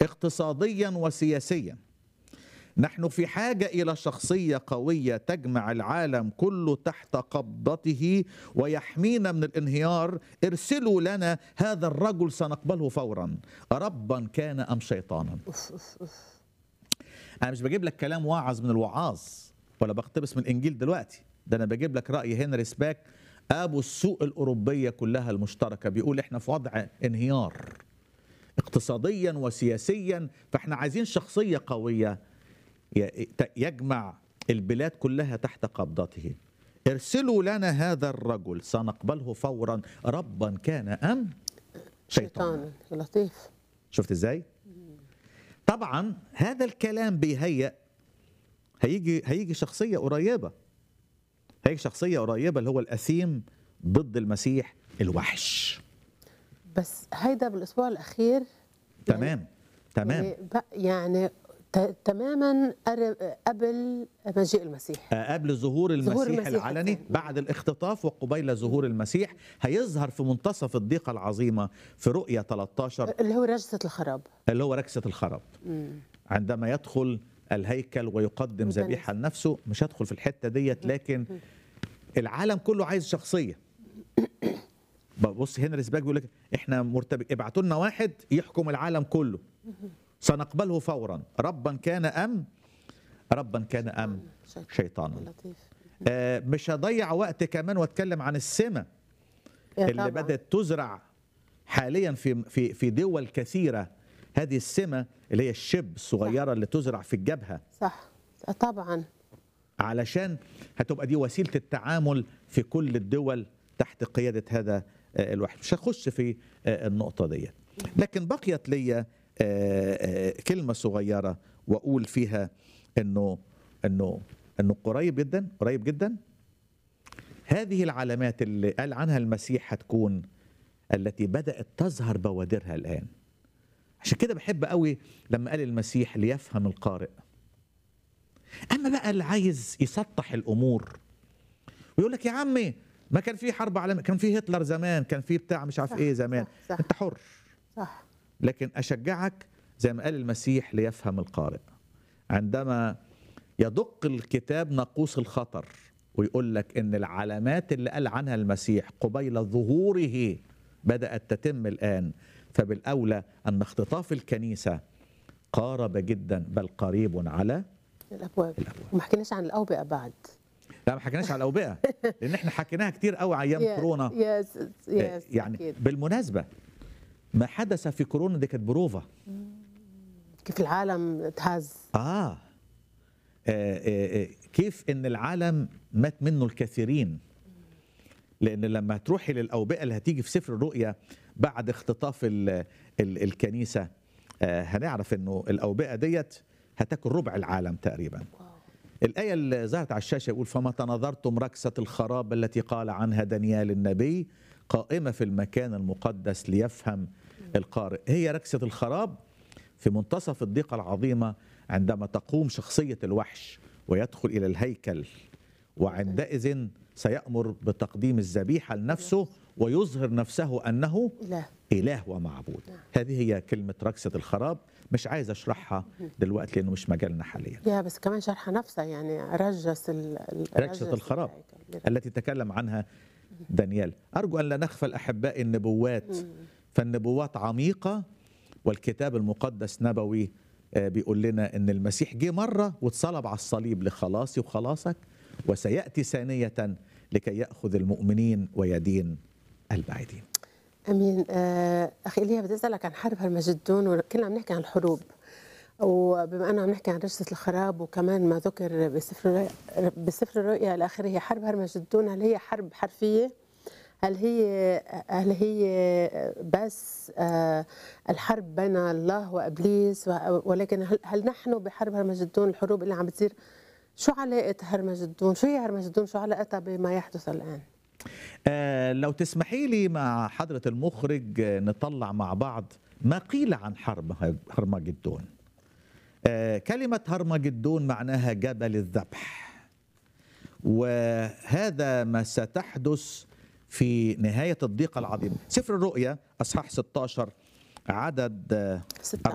اقتصاديا وسياسيا نحن في حاجه الى شخصيه قويه تجمع العالم كله تحت قبضته ويحمينا من الانهيار ارسلوا لنا هذا الرجل سنقبله فورا ربا كان ام شيطانا أوف أوف أوف. انا مش بجيب لك كلام واعظ من الوعاظ ولا بقتبس من الانجيل دلوقتي ده انا بجيب لك راي هنري سباك ابو السوق الاوروبيه كلها المشتركه بيقول احنا في وضع انهيار اقتصاديا وسياسيا فاحنا عايزين شخصيه قويه ي- ت- يجمع البلاد كلها تحت قبضته ارسلوا لنا هذا الرجل سنقبله فورا ربا كان ام شيطانا شيطانا يا لطيف شفت ازاي؟ طبعا هذا الكلام بيهيأ هيجي هيجي شخصيه قريبه هيجي شخصيه قريبه اللي هو الاثيم ضد المسيح الوحش بس هيدا بالاسبوع الاخير تمام تمام يعني, ب- يعني ت- تماما قرب- قبل مجيء المسيح آه، قبل ظهور المسيح, ظهور المسيح العلني الثاني. بعد الاختطاف وقبيل ظهور المسيح هيظهر في منتصف الضيقه العظيمه في رؤيا 13 اللي هو رجسة الخراب اللي هو ركسه الخراب عندما يدخل الهيكل ويقدم وده ذبيحه لنفسه مش هدخل في الحته ديت لكن العالم كله عايز شخصيه بص هنري سباك بيقول لك احنا مرتبك ابعتوا لنا واحد يحكم العالم كله سنقبله فورا ربا كان ام ربا كان ام شيطان. شيطانا يا لطيف آه مش هضيع وقت كمان واتكلم عن السمه يا اللي طبعاً. بدات تزرع حاليا في في في دول كثيره هذه السمه اللي هي الشب الصغيره اللي تزرع في الجبهه صح طبعا علشان هتبقى دي وسيله التعامل في كل الدول تحت قياده هذا آه، الواحد مش هخش في آه، النقطه دي لكن بقيت لي آه، آه، كلمه صغيره واقول فيها انه انه انه قريب جدا قريب جدا هذه العلامات اللي قال عنها المسيح هتكون التي بدات تظهر بوادرها الان عشان كده بحب قوي لما قال المسيح ليفهم القارئ اما بقى اللي عايز يسطح الامور ويقول لك يا عمي ما كان في حرب عالميه كان في هتلر زمان كان في بتاع مش عارف صح، ايه زمان صح، صح. انت حر صح لكن اشجعك زي ما قال المسيح ليفهم القارئ عندما يدق الكتاب ناقوس الخطر ويقول لك ان العلامات اللي قال عنها المسيح قبيل ظهوره بدات تتم الان فبالاولى ان اختطاف الكنيسه قارب جدا بل قريب على الابواب وما حكيناش عن الاوبئه بعد لا ما حكيناش على الاوبئه لان احنا حكيناها كتير قوي ايام يا- كورونا يس يس يعني أكيد. بالمناسبه ما حدث في كورونا دي كانت بروفا كيف العالم تهز آه. آه, آه, آه كيف ان العالم مات منه الكثيرين لان لما تروحي للاوبئه اللي هتيجي في سفر الرؤيا بعد اختطاف ال ال الكنيسه آه هنعرف انه الاوبئه ديت هتاكل ربع العالم تقريبا الآية اللي ظهرت على الشاشة يقول فمتى نظرتم ركسة الخراب التي قال عنها دانيال النبي قائمة في المكان المقدس ليفهم القارئ هي ركسة الخراب في منتصف الضيقة العظيمة عندما تقوم شخصية الوحش ويدخل إلى الهيكل وعندئذ سيأمر بتقديم الذبيحة لنفسه ويظهر نفسه أنه اله إله ومعبود هذه هي كلمة ركسة الخراب مش عايز أشرحها دلوقتي لأنه مش مجالنا حاليا يا بس كمان شرحها نفسها يعني رجس ال ال- رجسة رجس الخراب الهيكل. التي تكلم عنها دانيال أرجو أن لا نغفل أحبائي النبوات فالنبوات عميقة والكتاب المقدس نبوي آه، بيقول لنا أن المسيح جه مرة واتصلب على الصليب لخلاصي وخلاصك وسيأتي ثانية لكي يأخذ المؤمنين ويدين البعيدين امين آه اخي ايليا بدي اسالك عن حرب هرمجدون وكنا عم نحكي عن الحروب وبما انه عم نحكي عن رجسة الخراب وكمان ما ذكر بسفر الرؤيا بسفر الرؤيا الاخير هي حرب هرمجدون هل هي حرب حرفيه؟ هل هي هل هي بس آه، الحرب بين الله وابليس و- ولكن هل, هل نحن بحرب هرمجدون الحروب اللي عم بتصير شو علاقه هرمجدون؟ شو هي هرمجدون؟ شو علاقتها بما يحدث الان؟ آه لو تسمحي لي مع حضرة المخرج آه، نطلع مع بعض ما قيل عن حرب هرمجدون آه كلمة هرمجدون معناها جبل الذبح وهذا ما ستحدث في نهاية الضيقة العظيمة سفر الرؤيا أصحاح 16 عدد آه، ستة